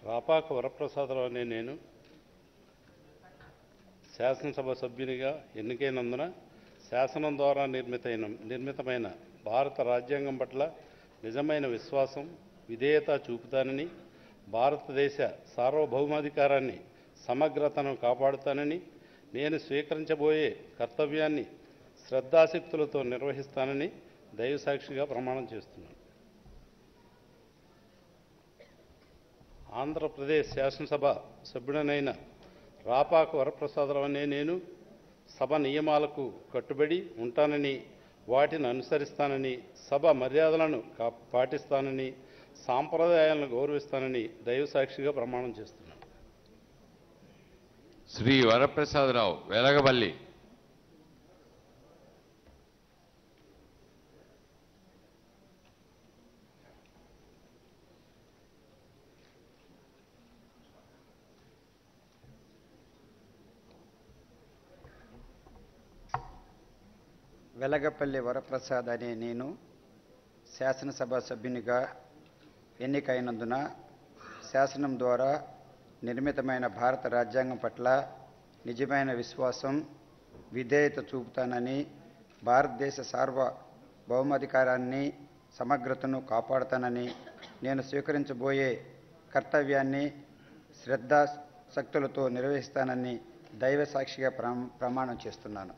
రాపాక వరప్రసాదరావు అనే నేను శాసనసభ సభ్యునిగా ఎన్నికైనందున శాసనం ద్వారా నిర్మితైన నిర్మితమైన భారత రాజ్యాంగం పట్ల నిజమైన విశ్వాసం విధేయత చూపుతానని భారతదేశ సార్వభౌమాధికారాన్ని సమగ్రతను కాపాడుతానని నేను స్వీకరించబోయే కర్తవ్యాన్ని శ్రద్ధాశక్తులతో నిర్వహిస్తానని దైవసాక్షిగా ప్రమాణం చేస్తున్నాను ఆంధ్రప్రదేశ్ శాసనసభ సభ్యుడనైన రాపాక వరప్రసాదరావు అనే నేను సభ నియమాలకు కట్టుబడి ఉంటానని వాటిని అనుసరిస్తానని సభ మర్యాదలను కా- పాటిస్తానని సాంప్రదాయాలను గౌరవిస్తానని దైవసాక్షిగా ప్రమాణం చేస్తున్నాను శ్రీ వరప్రసాదరావు వెలగవల్లి వెలగపల్లి వరప్రసాద్ అనే నేను శాసనసభ సభ్యునిగా ఎన్నికైనందున శాసనం ద్వారా నిర్మితమైన భారత రాజ్యాంగం పట్ల నిజమైన విశ్వాసం విధేయత చూపుతానని భారతదేశ సార్వభౌమాధికారాన్ని సమగ్రతను కాపాడుతానని నేను స్వీకరించబోయే కర్తవ్యాన్ని శ్రద్ధాశక్తులతో నిర్వహిస్తానని దైవ సాక్షిగా ప్రమ- ప్రమాణం చేస్తున్నాను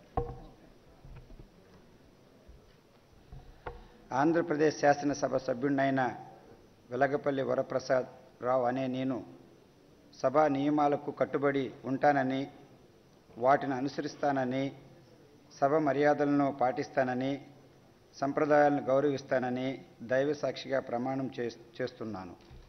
ఆంధ్రప్రదేశ్ శాసనసభ సభ్యుడినైన వెలగపల్లి వరప్రసాద్ రావు అనే నేను సభా నియమాలకు కట్టుబడి ఉంటానని వాటిని అనుసరిస్తానని సభ మర్యాదలను పాటిస్తానని సంప్రదాయాలను గౌరవిస్తానని దైవ సాక్షిగా ప్రమాణం చేస్- చేస్తున్నాను